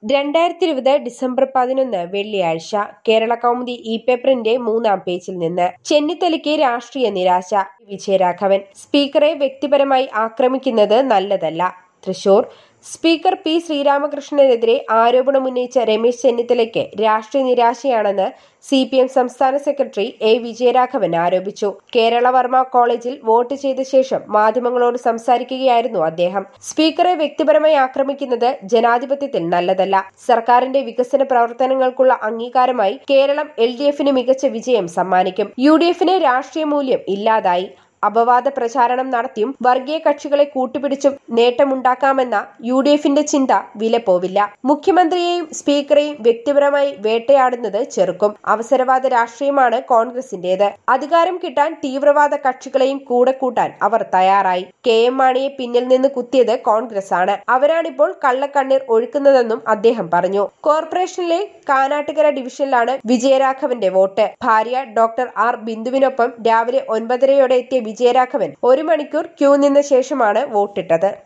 രണ്ടായിരത്തി ഇരുപത് ഡിസംബർ പതിനൊന്ന് വെള്ളിയാഴ്ച കേരള കൗമുദി ഇ പേപ്പറിന്റെ മൂന്നാം പേജിൽ നിന്ന് ചെന്നിത്തലയ്ക്ക് രാഷ്ട്രീയ നിരാശ വിജയരാഘവൻ സ്പീക്കറെ വ്യക്തിപരമായി ആക്രമിക്കുന്നത് നല്ലതല്ല തൃശൂർ സ്പീക്കർ പി ശ്രീരാമകൃഷ്ണനെതിരെ ആരോപണമുന്നയിച്ച രമേശ് ചെന്നിത്തലയ്ക്ക് രാഷ്ട്രീയ നിരാശയാണെന്ന് സി പി എം സംസ്ഥാന സെക്രട്ടറി എ വിജയരാഘവൻ ആരോപിച്ചു കേരളവർമ്മ കോളേജിൽ വോട്ട് ചെയ്ത ശേഷം മാധ്യമങ്ങളോട് സംസാരിക്കുകയായിരുന്നു അദ്ദേഹം സ്പീക്കറെ വ്യക്തിപരമായി ആക്രമിക്കുന്നത് ജനാധിപത്യത്തിൽ നല്ലതല്ല സർക്കാരിന്റെ വികസന പ്രവർത്തനങ്ങൾക്കുള്ള അംഗീകാരമായി കേരളം എൽ ഡി എഫിന് മികച്ച വിജയം സമ്മാനിക്കും യു ഡി എഫിന് രാഷ്ട്രീയ മൂല്യം ഇല്ലാതായി അപവാദ പ്രചാരണം നടത്തിയും വർഗീയ കക്ഷികളെ കൂട്ടുപിടിച്ചും നേട്ടമുണ്ടാക്കാമെന്ന യു ഡി എഫിന്റെ ചിന്ത വിലപ്പോവില്ല മുഖ്യമന്ത്രിയെയും സ്പീക്കറെയും വ്യക്തിപരമായി വേട്ടയാടുന്നത് ചെറുക്കും അവസരവാദ രാഷ്ട്രീയമാണ് കോൺഗ്രസിന്റേത് അധികാരം കിട്ടാൻ തീവ്രവാദ കക്ഷികളെയും കൂടെ കൂട്ടാൻ അവർ തയ്യാറായി കെ എം മാണിയെ പിന്നിൽ നിന്ന് കുത്തിയത് കോൺഗ്രസ് ആണ് അവരാണിപ്പോൾ കള്ളക്കണ്ണീർ ഒഴുക്കുന്നതെന്നും അദ്ദേഹം പറഞ്ഞു കോർപ്പറേഷനിലെ കാനാട്ടുകര ഡിവിഷനിലാണ് വിജയരാഘവന്റെ വോട്ട് ഭാര്യ ഡോക്ടർ ആർ ബിന്ദുവിനൊപ്പം രാവിലെ ഒൻപതരയോടെ എത്തിയ വിജയരാഘവൻ ഒരു മണിക്കൂർ ക്യൂ നിന്ന ശേഷമാണ് വോട്ടിട്ടത്